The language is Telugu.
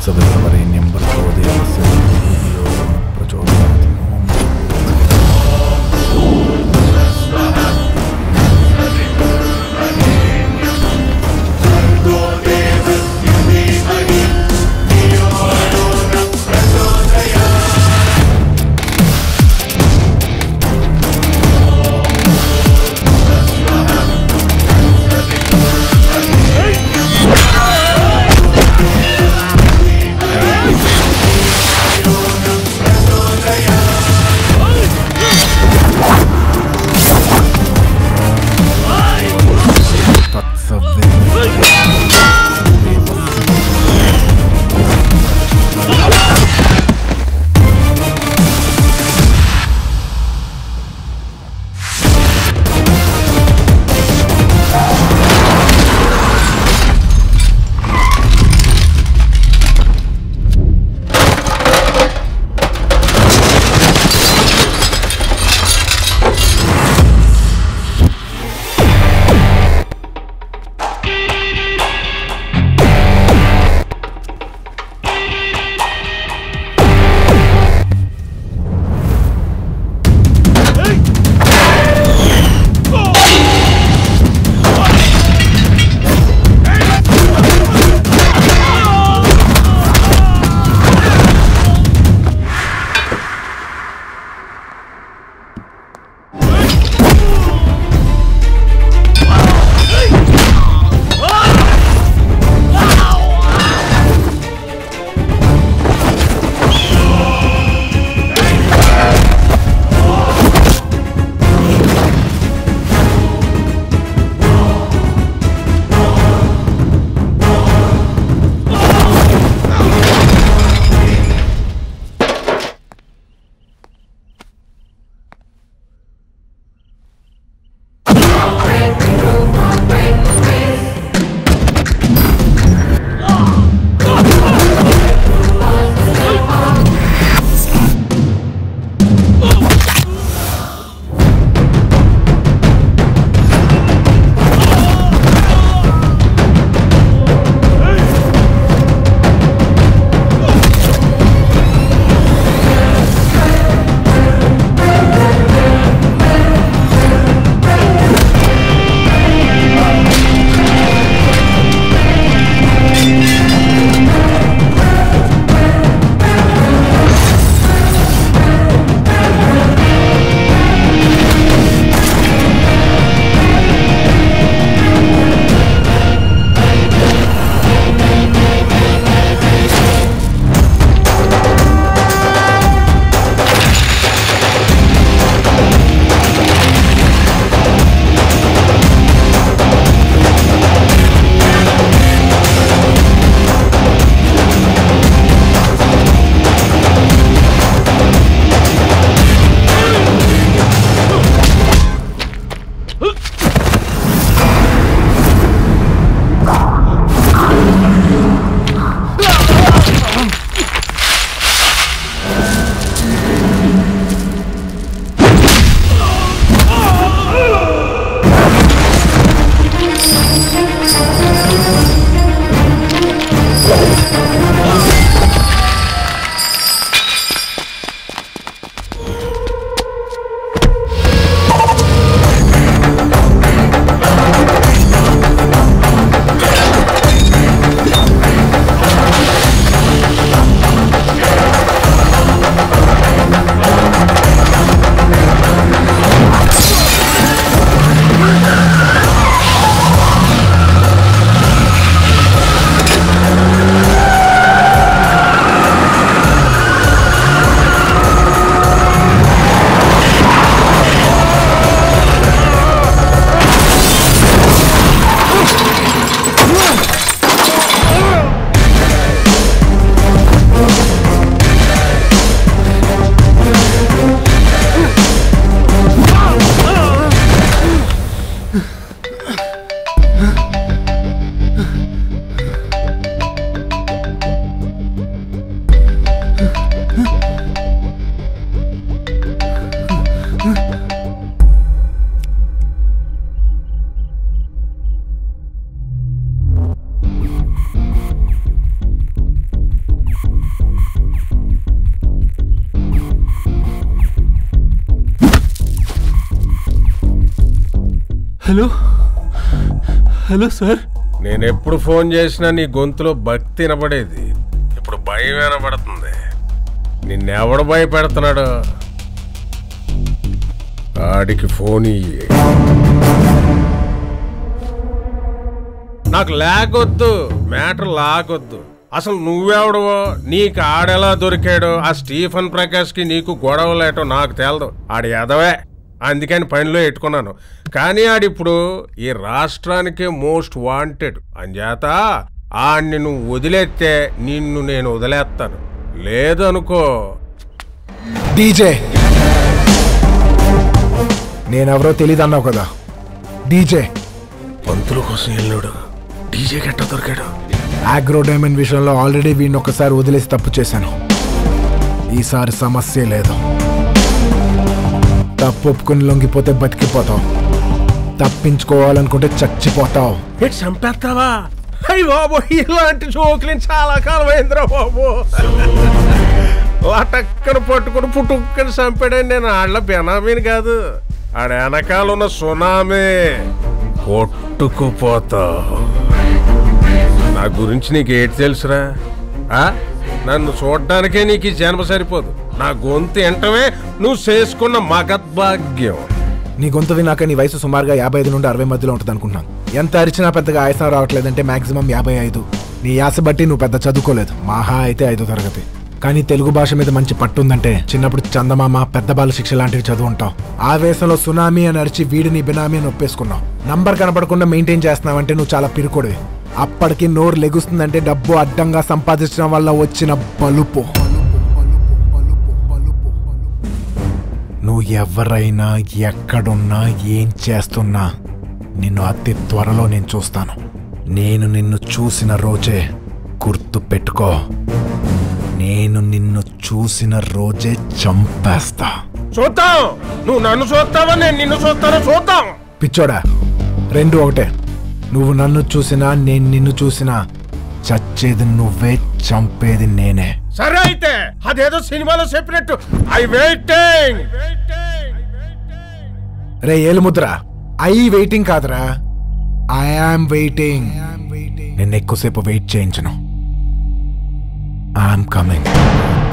सवितरवरेण्यं भर्गो देवस्य धियो यो नः प्रचोदयात् ॐ ప్రచోదయాత్ హలో హలో సార్ నేను ఎప్పుడు ఫోన్ చేసినా నీ గొంతులో భక్తి వినపడేది ఇప్పుడు భయం వినపడుతుంది నిన్నెవడు భయపెడుతున్నాడు ఆడికి ఫోన్ ఇయ్యి నాకు లాగొద్దు మ్యాటర్ లాగొద్దు అసలు నువ్వెవడవో నీకు ఆడెలా దొరికాడో ఆ స్టీఫన్ ప్రకాష్కి నీకు గొడవలేటో నాకు తేలదు ఆడి ఎదవే అందుకని పనిలో ఎట్టుకున్నాను కానీ ఆడిప్పుడు ఈ రాష్ట్రానికే మోస్ట్ వాంటెడ్ అంచేత ఆడిని నువ్వు వదిలేస్తే నిన్ను నేను వదిలేస్తాను లేదనుకో డీజే నేనెవరో తెలీదు అన్నావు కదా డీజే పంతుల కోసం వెళ్ళాడు డీజే గట్ట దొరికాడు ఆగ్రో డైమండ్ విషయంలో ఆల్రెడీ వీడిని ఒక్కసారి వదిలేసి తప్పు చేశాను ఈసారి సమస్య లేదు తప్పు ఒప్పుకుని లొంగిపోతే బతికిపోతావు తప్పించుకోవాలనుకుంటే చచ్చిపోతావు ఇటు చంపేస్తావా అయ్యి బాబు ఇలాంటి జోకులు చాలా కాలం అయిందిరా బాబు లటక్కన పట్టుకుని పుట్టుక్కని చంపాడని నేను ఆళ్ళ బెనామీని కాదు ఆడ వెనకాల ఉన్న సునామీ కొట్టుకుపోతావు నా గురించి నీకు ఏంటి తెలుసురా ఆ? నన్ను చూడ్డానికే నీకు ఈ జన్మ సరిపోదు నా గొంతు ఎంటమే నువ్వు చేసుకున్న మగద్భాగ్యం నీ గొంతు వినాక నీ వయసు సుమారుగా యాభై ఐదు నుండి అరవై మధ్యలో ఉంటుంది అనుకుంటున్నాను ఎంత అరిచినా పెద్దగా ఆయాసం రావట్లేదంటే మాక్సిమం యాభై ఐదు నీ యాస బట్టి నువ్వు పెద్ద చదువుకోలేదు మహా అయితే ఐదో తరగతి కానీ తెలుగు భాష మీద మంచి పట్టు ఉందంటే చిన్నప్పుడు చందమామ పెద్ద బాల శిక్ష లాంటివి చదువు ఉంటావు ఆవేశంలో సునామీ అని అరిచి వీడిని బినామీ అని ఒప్పేసుకున్నావు నంబర్ కనపడకుండా మెయింటైన్ చేస్తున్నావంటే నువ్వు చాలా పిరుకోడివి అప్పటికి నోరు లెగుస్తుందంటే డబ్బు అడ్డంగా సంపాదించడం వల్ల వచ్చిన బలుపు నువ్వు ఎవరైనా ఎక్కడున్నా ఏం చేస్తున్నా నిన్ను అతి త్వరలో నేను చూస్తాను నేను నిన్ను చూసిన రోజే గుర్తు పెట్టుకో నేను నిన్ను చూసిన రోజే చంపేస్తా చూద్దాం నువ్వు నన్ను చూస్తావా నేను నిన్ను చూస్తానో చూద్దాం పిచ్చోడా రెండు ఒకటే నువ్వు నన్ను చూసినా నేను నిన్ను చూసినా చచ్చేది నువ్వే చంపేది నేనే సరే అయితే అదేదో సినిమాలో చెప్పినట్టు ఐ వెయిటింగ్ రే ఏలుముద్ర ఐ వెయిటింగ్ కాదురా ఐ ఆమ్ వెయిటింగ్ నిన్న ఎక్కువసేపు వెయిట్ చేయించను ఐఎమ్ కమింగ్